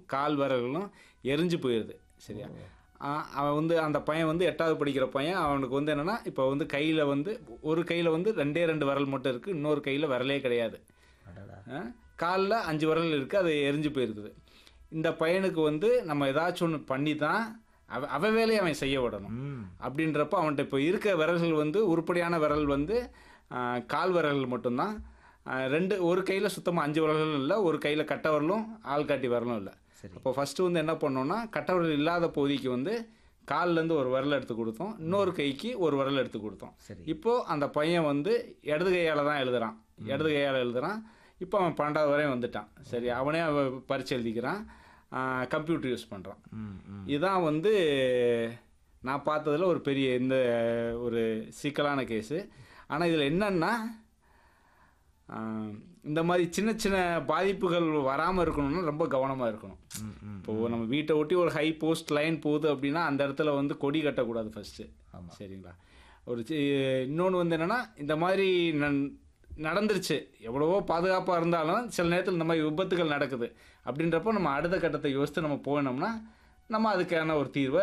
கால் விரல்களும் எரிஞ்சு போயிடுது சரியா ஆ, அவன் வந்து அந்த பையன் வந்து எட்டாவது படிக்கிற பையன் அவனுக்கு வந்து என்னென்னா இப்போ வந்து கையில் வந்து ஒரு கையில் வந்து ரெண்டே ரெண்டு விரல் மட்டும் இருக்குது இன்னொரு கையில் விரலே கிடையாது அடடா காலில் அஞ்சு விரல் இருக்குது அது எரிஞ்சு போயிருக்குது இந்த பையனுக்கு வந்து நம்ம ஏதாச்சும் ஒன்று பண்ணி தான் அவ அவ வேலையை அவன் செய்ய விடணும் ம் அப்படின்றப்போ அவன்கிட்ட இப்போ இருக்க விரல்கள் வந்து உருப்படியான விரல் வந்து ஆ, கால் விரல்கள் மட்டும்தான் ஆ, ரெண்டு ஒரு கையில் சுத்தமாக அஞ்சு விரல்களும் இல்லை ஒரு கையில் கட்டை விரலும் ஆள்காட்டி விரலும் இல்லை சரி அப்போ ஃபஸ்ட்டு வந்து என்ன பண்ணோம்னா கட்டை விரல் இல்லாத பகுதிக்கு வந்து கால்லேருந்து ஒரு விரல் எடுத்து கொடுத்தோம் இன்னொரு கைக்கு ஒரு விரல் எடுத்து கொடுத்தோம் சரி இப்போது அந்த பையன் வந்து இடது கையால் தான் எழுதுறான் இடது கையால் எழுதுறான் இப்போ அவன் பன்னெண்டாவது வரையும் வந்துட்டான் சரி அவனே அவன் பரிச்சு எழுதிக்கிறான் கம்ப்யூட்டர் யூஸ் பண்ணுறான் ம் ம் இதுதான் வந்து நான் பார்த்ததுல ஒரு பெரிய இந்த ஒரு சிக்கலான கேஸு ஆனால் இதில் என்னன்னா ஆஹ், இந்த மாதிரி சின்ன சின்ன பாதிப்புகள் வராமல் இருக்கணும்னா ரொம்ப கவனமாக இருக்கணும் ம் ம் இப்போது நம்ம வீட்டை ஒட்டி ஒரு ஹை போஸ்ட் லைன் போகுது அப்படின்னா அந்த இடத்துல வந்து கொடி கட்டக்கூடாது ஃபஸ்ட்டு ஆமாம் சரிங்களா ஒரு இன்னொன்று வந்து என்னென்னா இந்த மாதிரி நன் நடந்துருச்சு எவ்வளவோ பாதுகாப்பாக இருந்தாலும் சில நேரத்தில் இந்த மாதிரி விபத்துகள் நடக்குது அப்படின்றப்போ நம்ம அடுத்த கட்டத்தை யோசித்து நம்ம போனோம்னா நம்ம அதுக்கான ஒரு தீர்வை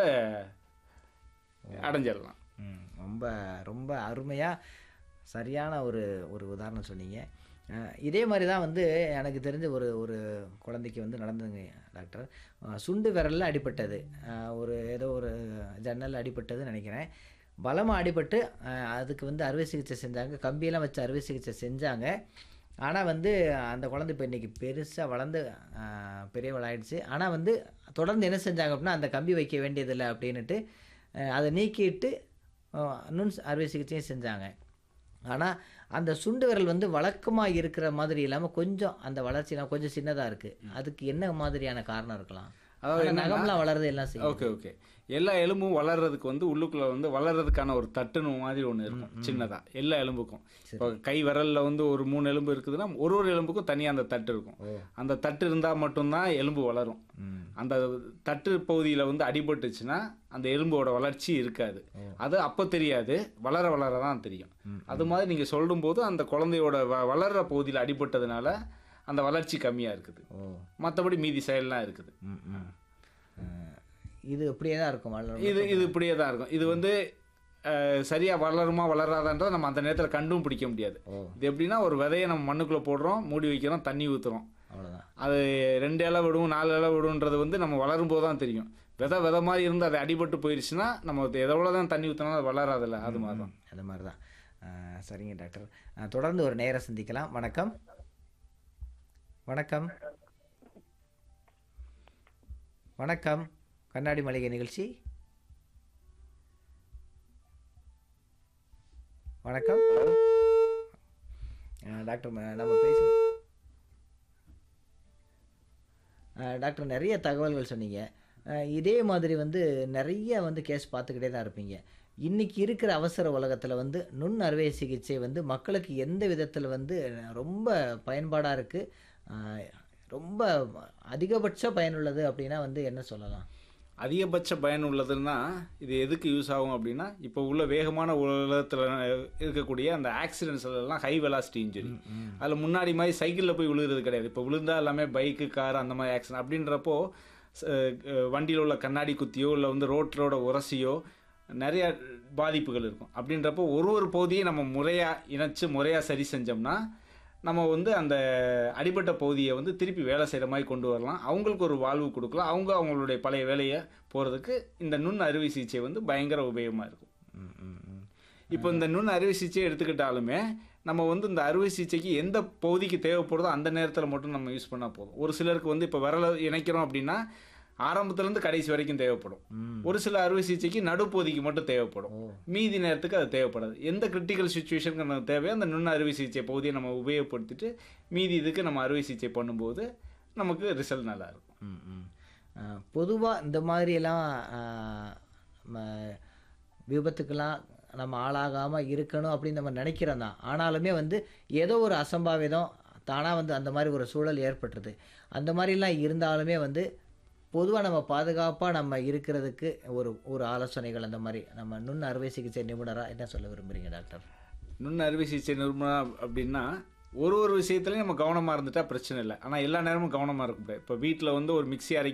அடைஞ்சிடலாம் ம் ரொம்ப ரொம்ப அருமையாக சரியான ஒரு ஒரு உதாரணம் சொன்னீங்க அஹ், இதே மாதிரி தான் வந்து எனக்கு தெரிஞ்ச ஒரு ஒரு குழந்தைக்கு வந்து நடந்ததுங்க டாக்டர் அஹ், சுண்டு விரலில் அடிபட்டது அஹ், ஒரு ஏதோ ஒரு ஜன்னல் அடிபட்டதுன்னு நினைக்கிறேன் பலமாக அடிபட்டு அஹ், அதுக்கு வந்து அறுவை சிகிச்சை செஞ்சாங்க கம்பியெல்லாம் வச்சு அறுவை சிகிச்சை செஞ்சாங்க ஆனால் வந்து அந்த குழந்தை இப்போ இன்றைக்கி பெருசாக வளர்ந்து அஹ், பெரியவளாயிடுச்சு ஆனால் வந்து தொடர்ந்து என்ன செஞ்சாங்க அப்படின்னா அந்த கம்பி வைக்க வேண்டியதில்லை அப்படின்னுட்டு அஹ், அதை நீக்கிட்டு அஹ், நுண் அறுவை சிகிச்சையும் செஞ்சாங்க ஆனால் அந்த சுண்டு விரல் வந்து வழக்கமாக இருக்கிற மாதிரி இல்லாமல் கொஞ்சம் அந்த வளர்ச்சிலாம் கொஞ்சம் சின்னதாக இருக்குது அதுக்கு என்ன மாதிரியான காரணம் இருக்கலாம் அதாவது ஆனா என்னன்னா- நகம்லாம் வளருது எல்லாம் செய்யும் ஓகே ஓகே எல்லா எலும்பும் வளர்றதுக்கு வந்து உள்ளுக்குள்ள வந்து வளர்றதுக்கான ஒரு தட்டுன்னு மாதிரி ஒன்று இருக்கும் சின்னதா எல்லா எலும்புக்கும் இப்போ கை விரல்ல வந்து ஒரு மூணு எலும்பு இருக்குதுன்னா ஒரு ஒரு எலும்புக்கும் தனியாக அந்த தட்டு இருக்கும் ஓ அந்த தட்டு இருந்தால் மட்டும்தான் எலும்பு வளரும் ம் அந்த தட்டு பகுதியில் வந்து அடிபட்டுச்சுன்னா அந்த எலும்போட வளர்ச்சி இருக்காது அது அப்போ தெரியாது வளர வளர தான் தெரியும் அது மாதிரி நீங்கள் சொல்லும்போது அந்த குழந்தையோட வ வளர்ற பகுதியில் அடிபட்டதுனால அந்த வளர்ச்சி கம்மியாக இருக்குது ஓ மற்றபடி மீதி செயல்லாம் இருக்குது ம் ம் அஹ், இது அப்படியே தான் இருக்கும் வளரும் இது இது இப்படியே தான் இருக்கும் இது வந்து அஹ், சரியா வளருமா வளராதான்றதை நம்ம அந்த நேரத்தில் கண்டும் பிடிக்க முடியாது ஓ இது எப்படின்னா ஒரு விதையை நம்ம மண்ணுக்குள்ளே போடுறோம் மூடி வைக்கிறோம் தண்ணி ஊற்றுறோம் அவ்வளோதான் அது ரெண்டு இலை விடும் நாலு இலை விடுன்றது வந்து நம்ம வளரும் போது தான் தெரியும் விதை விதை மாதிரி இருந்து அது அடிபட்டு போயிடுச்சுன்னா நம்ம எவ்வளோ தான் தண்ணி ஊற்றினாலும் அது வளராதில்ல அது மாதிரி தான் அது மாதிரி தான் அஹ், சரிங்க டாக்டர் அஹ், தொடர்ந்து ஒரு நேரம் சந்திக்கலாம் வணக்கம் வணக்கம் வணக்கம் கண்ணாடி மளிகை நிகழ்ச்சி வணக்கம் அஹ், டாக்டர் ம- நம்ம பேச அஹ், டாக்டர் நிறைய தகவல்கள் சொன்னீங்க அஹ், இதே மாதிரி வந்து நிறைய வந்து கேஸ் பார்த்துக்கிட்டே தான் இருப்பீங்க இன்னைக்கு இருக்கிற அவசர உலகத்தில் வந்து நுண் அறுவை சிகிச்சை வந்து மக்களுக்கு எந்த விதத்தில் வந்து ரொம்ப பயன்பாடாக இருக்குது ரொம்ப அதிகபட்ச பயனுள்ளது அப்படின்னா வந்து என்ன சொல்லலாம் அதிகபட்ச பயன் உள்ளதுன்னா இது எதுக்கு யூஸ் ஆகும் அப்படின்னா இப்போ உள்ள வேகமான உலகத்தில் இருக்கக்கூடிய அந்த ஆக்சிடென்ட்ஸ் எல்லாம் ஹை வெலாசிட்டி இன்ஜுரி அதில் முன்னாடி மாதிரி சைக்கிளில் போய் விழுகிறது கிடையாது இப்போ விழுந்தா எல்லாமே பைக்கு கார் அந்த மாதிரி ஆக்சிடென்ட் அப்படின்றப்போ ச- அஹ் வண்டியில் உள்ள கண்ணாடி குத்தியோ இல்லை வந்து ரோட்டரோட உரசியோ நிறைய பாதிப்புகள் இருக்கும் அப்படின்றப்போ ஒரு ஒரு பகுதியை நம்ம முறையாக இணைச்சு முறையாக சரி செஞ்சோம்னா நம்ம வந்து அந்த அடிபட்ட பகுதியை வந்து திருப்பி வேலை செய்கிற மாதிரி கொண்டு வரலாம் அவங்களுக்கு ஒரு வாழ்வு கொடுக்கலாம் அவங்க அவங்களுடைய பழைய வேலையை போகிறதுக்கு இந்த நுண் அறுவை சிகிச்சை வந்து பயங்கர உபயோகமாக இருக்கும் ம் ம் ம் இப்போ இந்த நுண் அறுவை சிகிச்சை எடுத்துக்கிட்டாலுமே நம்ம வந்து இந்த அறுவை சிகிச்சைக்கு எந்த பகுதிக்கு தேவைப்படுதோ அந்த நேரத்தில் மட்டும் நம்ம யூஸ் பண்ணால் போதும் ஒரு சிலருக்கு வந்து இப்போ விரலை இணைக்கிறோம் அப்படின்னா ஆரம்பத்துலேருந்து கடைசி வரைக்கும் தேவைப்படும் ம். ஒரு சில அறுவை சிகிச்சைக்கு நடுப்பகுதிக்கு மட்டும் தேவைப்படும் ஓ மீதி நேரத்துக்கு அது தேவைப்படாது எந்த கிரிட்டிக்கல் சுச்சுவேஷனுக்கு நமக்கு தேவையோ அந்த நுண் அறுவை சிகிச்சை பகுதியை நம்ம உபயோகப்படுத்திட்டு மீதி இதுக்கு நம்ம அறுவை சிகிச்சை பண்ணும்போது நமக்கு ரிசல்ட் நல்லா இருக்கும் ம் ம் பொதுவாக இந்த மாதிரியெல்லாம் நம்ம விபத்துக்கெல்லாம் நம்ம ஆளாகாமல் இருக்கணும் அப்படின்னு நம்ம நினைக்கிறோம் தான் ஆனாலுமே வந்து ஏதோ ஒரு அசம்பாவிதம் தானாக வந்து அந்த மாதிரி ஒரு சூழல் ஏற்பட்டுருது அந்த மாதிரிலாம் இருந்தாலுமே வந்து பொதுவாக நம்ம பாதுகாப்பாக நம்ம இருக்கிறதுக்கு ஒரு ஒரு ஆலோசனைகள் அந்த மாதிரி நம்ம நுண் அறுவை சிகிச்சை நிபுணராக என்ன சொல்ல விரும்புகிறீங்க டாக்டர் நுண் அறுவை சிகிச்சை நிறுவனம் அப்படின்னா ஒரு ஒரு விஷயத்துலையும் நம்ம கவனமாக இருந்துட்டா பிரச்சனை இல்லை ஆனால் எல்லா நேரமும் கவனமாக இருக்க முடியாது இப்போ வீட்டில் வந்து ஒரு மிக்ஸி அரை